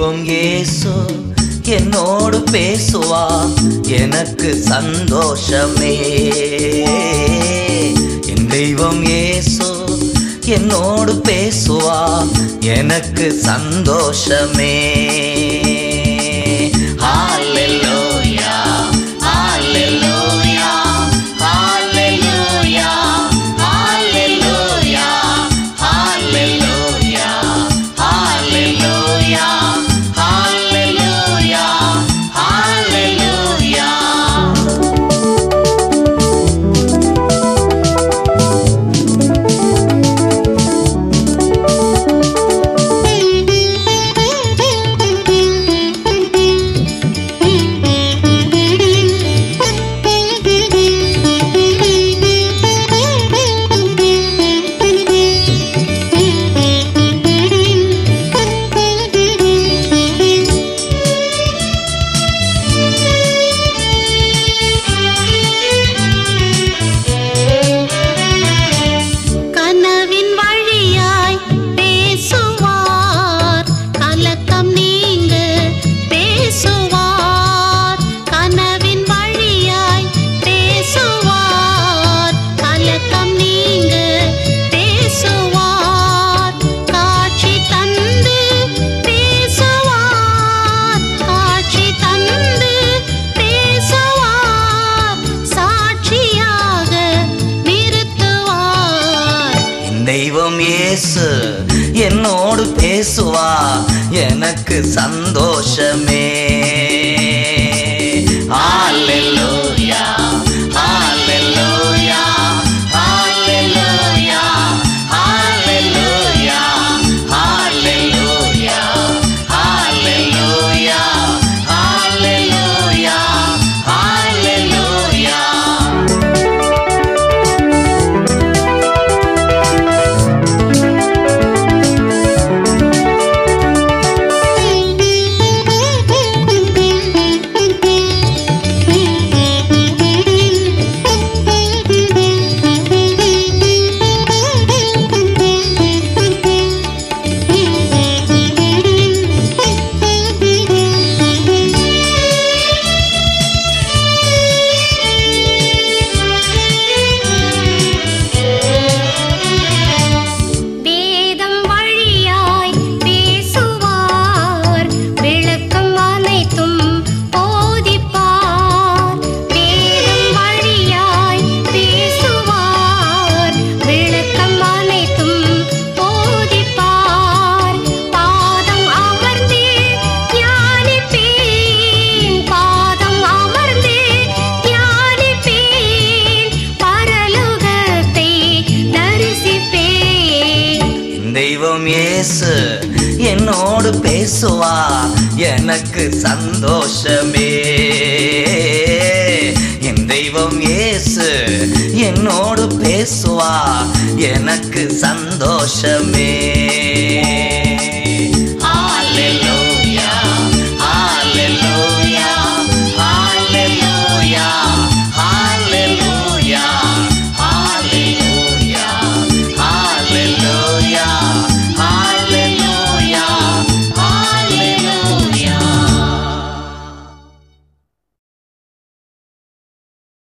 தெய்வம் இயேசு என்னோடு பேசுவா எனக்கு சந்தோஷமே என் தெய்வம் இயேசு என்னோடு பேசுவா எனக்கு சந்தோஷமே ஹalleluya ஹalleluya ஹalleluya ஹalleluya ஹalleluya ஹalleluya ஹalleluya ஹalleluya கனவின் வழியாய் பேசுவார் கலக்கம் நீங்க பேசுவார் கனவின் வழியாய் பேசுவார் கலக்கம் நீங்க பேசுவார் காட்சி தந்து பேசுவார் காட்சி தந்து பேசுவார் சாட்சியாக நிறுத்துவார் என் தெய்வம் இயேசு என்னோடு பேசுவா எனக்கு சந்தோஷமே ஹalleluya ஹalleluya ஹalleluya ஹalleluya ஹalleluya ஹalleluya ஹalleluya ஹalleluya வேதம் வழியாய் பேசுவார் விளக்கம் அனைத்தும் போதிப்பார் வேதம் வழியாய் பேசுவார் விளக்கம் அனைத்தும் போதிப்பார் பாதம் அமர்ந்து தியானிப்பேன் பாதம் அமர்ந்து தியானிப்பேன் பரலோகத்தை தரிசிப்பேன் என் தெய்வம் இயேசு என்னோடு பேசுவா எனக்கு சந்தோஷமே என் தெய்வம் இயேசு என்னோடு பேசுவா எனக்கு சந்தோஷமே